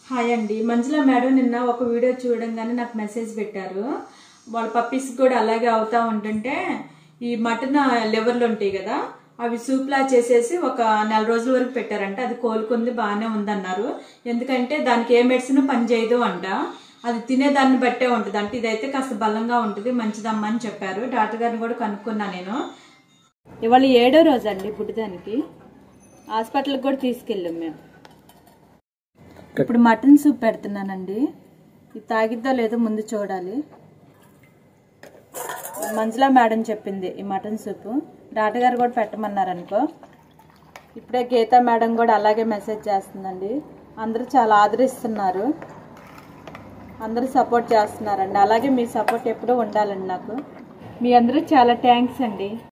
hi అండి మంజుల madam నిన్న ఒక వీడియో చూడంగానే నాకు మెసేజ్ పెట్టారు వాళ్ళ పప్పీస్ కూడా అలాగే అవుతా ఉంటుంటే ఈ మటన్ లివర్లు ఉంటాయి కదా అవి సూప్లా చేసేసి ఒక నెల రోజుల వరకు పెట్టారంట అది కోలుకుంది బాగానే ఉందన్నారు ఎందుకంటే దానికి ఏ మెడిసిన్ పని చేయదు అంట అది తినేదాన్ని బట్టే ఉంటుంది అంటే ఇదైతే కాస్త బలంగా ఉంటుంది మంచిదమ్మా అని చెప్పారు డాక్టర్ గారిని కూడా కనుక్కున్నా నేను ఇవాళ ఏడో రోజు అండి పుట్టిదానికి హాస్పిటల్కి కూడా తీసుకెళ్ళాం మేము ఇప్పుడు మటన్ సూప్ పెడుతున్నానండి ఇది తాగిద్దో లేదో ముందు చూడాలి మంజులా మేడం చెప్పింది ఈ మటన్ సూప్ డాక్టర్ గారు కూడా పెట్టమన్నారు అనుకో ఇప్పుడే గీతా మేడం కూడా అలాగే మెసేజ్ చేస్తుందండి అందరూ చాలా ఆదరిస్తున్నారు అందరూ సపోర్ట్ చేస్తున్నారండి అలాగే మీ సపోర్ట్ ఎప్పుడూ ఉండాలండి నాకు మీ అందరూ చాలా థ్యాంక్స్ అండి